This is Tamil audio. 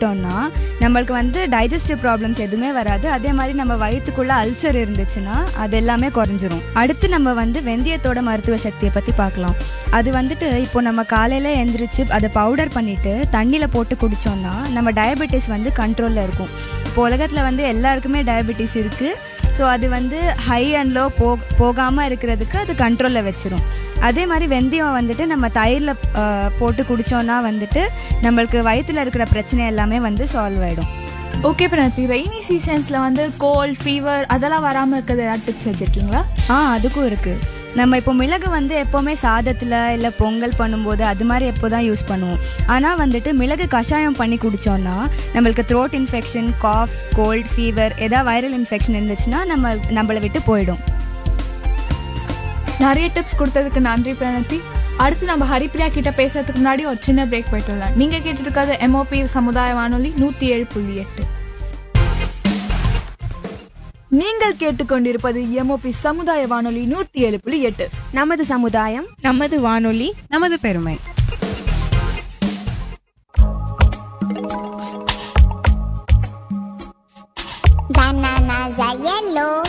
சாப்பிட்டோம்னா நம்மளுக்கு வந்து டைஜஸ்டிவ் ப்ராப்ளம்ஸ் எதுவுமே வராது அதே மாதிரி நம்ம வயிற்றுக்குள்ள அல்சர் இருந்துச்சுன்னா அது எல்லாமே குறைஞ்சிரும் அடுத்து நம்ம வந்து வெந்தயத்தோட மருத்துவ சக்தியை பற்றி பார்க்கலாம் அது வந்துட்டு இப்போ நம்ம காலையில் எந்திரிச்சு அதை பவுடர் பண்ணிட்டு தண்ணியில் போட்டு குடித்தோம்னா நம்ம டயபெட்டிஸ் வந்து கண்ட்ரோலில் இருக்கும் இப்போ உலகத்தில் வந்து எல்லாருக்குமே டயபெட்டிஸ் இருக்குது ஸோ அது வந்து ஹை அண்ட் லோ போ போகாமல் இருக்கிறதுக்கு அது கண்ட்ரோலில் வச்சிரும் அதே மாதிரி வெந்தயம் வந்துட்டு நம்ம தயிரில் போட்டு குடித்தோன்னா வந்துட்டு நம்மளுக்கு வயிற்றில் இருக்கிற பிரச்சனை எல்லாமே வந்து சால்வ் ஆகிடும் ஓகே பிரணத்தி ரெய்னி சீசன்ஸில் வந்து கோல்ட் ஃபீவர் அதெல்லாம் வராமல் இருக்கிறது ஏதாவது டிப்ஸ் வச்சுருக்கீங்களா ஆ அதுக்கும் இருக்குது நம்ம இப்போ மிளகு வந்து எப்போவுமே சாதத்தில் இல்லை பொங்கல் பண்ணும்போது அது மாதிரி எப்போ தான் யூஸ் பண்ணுவோம் ஆனால் வந்துட்டு மிளகு கஷாயம் பண்ணி குடித்தோன்னா நம்மளுக்கு throat infection cough cold fever ஏதாவது வைரல் இன்ஃபெக்ஷன் இருந்துச்சுன்னா நம்ம நம்மளை விட்டு போயிடும் நிறைய டிப்ஸ் கொடுத்ததுக்கு நன்றி பிரணத்தி அடுத்து நம்ம ஹரிப்ரியா கிட்ட பேசுறதுக்கு முன்னாடி ஒரு சின்ன பிரேக் போயிட்டு வரலாம் நீங்க கேட்டுட்டு இருக்கிறது எம்ஓபி சமுதாய வானொலி நூத்தி ஏழு புள்ளி எட்டு நீங்கள் கேட்டுக்கொண்டிருப்பது எம்ஓபி சமுதாய வானொலி நூத்தி ஏழு புள்ளி எட்டு நமது சமுதாயம் நமது வானொலி நமது பெருமை Bananas are yellow,